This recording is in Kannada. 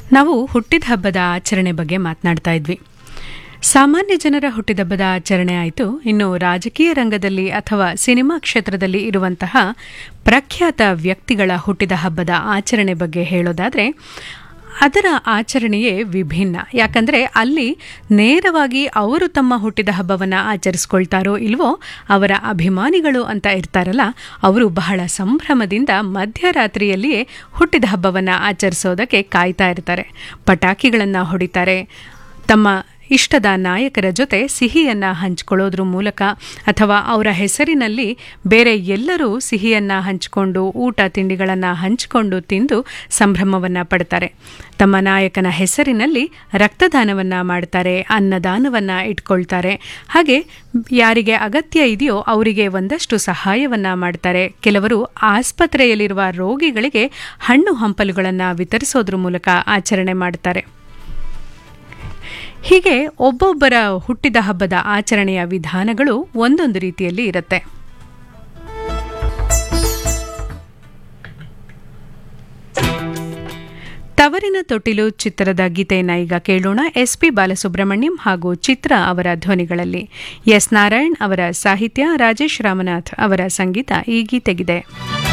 ನಾವು ಹುಟ್ಟಿದ ಹಬ್ಬದ ಆಚರಣೆ ಬಗ್ಗೆ ಮಾತನಾಡ್ತಾ ಇದ್ವಿ ಸಾಮಾನ್ಯ ಜನರ ಹುಟ್ಟಿದಬ್ಬದ ಆಚರಣೆ ಆಯಿತು ಇನ್ನು ರಾಜಕೀಯ ರಂಗದಲ್ಲಿ ಅಥವಾ ಸಿನಿಮಾ ಕ್ಷೇತ್ರದಲ್ಲಿ ಇರುವಂತಹ ಪ್ರಖ್ಯಾತ ವ್ಯಕ್ತಿಗಳ ಹುಟ್ಟಿದ ಹಬ್ಬದ ಆಚರಣೆ ಬಗ್ಗೆ ಹೇಳೋದಾದರೆ ಅದರ ಆಚರಣೆಯೇ ವಿಭಿನ್ನ ಯಾಕಂದರೆ ಅಲ್ಲಿ ನೇರವಾಗಿ ಅವರು ತಮ್ಮ ಹುಟ್ಟಿದ ಹಬ್ಬವನ್ನು ಆಚರಿಸ್ಕೊಳ್ತಾರೋ ಇಲ್ವೋ ಅವರ ಅಭಿಮಾನಿಗಳು ಅಂತ ಇರ್ತಾರಲ್ಲ ಅವರು ಬಹಳ ಸಂಭ್ರಮದಿಂದ ಮಧ್ಯರಾತ್ರಿಯಲ್ಲಿಯೇ ಹುಟ್ಟಿದ ಹಬ್ಬವನ್ನು ಆಚರಿಸೋದಕ್ಕೆ ಕಾಯ್ತಾ ಇರ್ತಾರೆ ಪಟಾಕಿಗಳನ್ನು ಹೊಡಿತಾರೆ ತಮ್ಮ ಇಷ್ಟದ ನಾಯಕರ ಜೊತೆ ಸಿಹಿಯನ್ನು ಹಂಚಿಕೊಳ್ಳೋದ್ರ ಮೂಲಕ ಅಥವಾ ಅವರ ಹೆಸರಿನಲ್ಲಿ ಬೇರೆ ಎಲ್ಲರೂ ಸಿಹಿಯನ್ನು ಹಂಚಿಕೊಂಡು ಊಟ ತಿಂಡಿಗಳನ್ನು ಹಂಚಿಕೊಂಡು ತಿಂದು ಸಂಭ್ರಮವನ್ನು ಪಡ್ತಾರೆ ತಮ್ಮ ನಾಯಕನ ಹೆಸರಿನಲ್ಲಿ ರಕ್ತದಾನವನ್ನು ಮಾಡ್ತಾರೆ ಅನ್ನದಾನವನ್ನು ಇಟ್ಕೊಳ್ತಾರೆ ಹಾಗೆ ಯಾರಿಗೆ ಅಗತ್ಯ ಇದೆಯೋ ಅವರಿಗೆ ಒಂದಷ್ಟು ಸಹಾಯವನ್ನು ಮಾಡ್ತಾರೆ ಕೆಲವರು ಆಸ್ಪತ್ರೆಯಲ್ಲಿರುವ ರೋಗಿಗಳಿಗೆ ಹಣ್ಣು ಹಂಪಲುಗಳನ್ನು ವಿತರಿಸೋದ್ರ ಮೂಲಕ ಆಚರಣೆ ಮಾಡ್ತಾರೆ ಹೀಗೆ ಒಬ್ಬೊಬ್ಬರ ಹುಟ್ಟಿದ ಹಬ್ಬದ ಆಚರಣೆಯ ವಿಧಾನಗಳು ಒಂದೊಂದು ರೀತಿಯಲ್ಲಿ ಇರುತ್ತೆ ತವರಿನ ತೊಟ್ಟಿಲು ಚಿತ್ರದ ಗೀತೆಯನ್ನು ಈಗ ಕೇಳೋಣ ಎಸ್ ಪಿ ಬಾಲಸುಬ್ರಹ್ಮಣ್ಯಂ ಹಾಗೂ ಚಿತ್ರ ಅವರ ಧ್ವನಿಗಳಲ್ಲಿ ಎಸ್ ನಾರಾಯಣ್ ಅವರ ಸಾಹಿತ್ಯ ರಾಜೇಶ್ ರಾಮನಾಥ್ ಅವರ ಸಂಗೀತ ಈ ಗೀತೆಗಿದೆ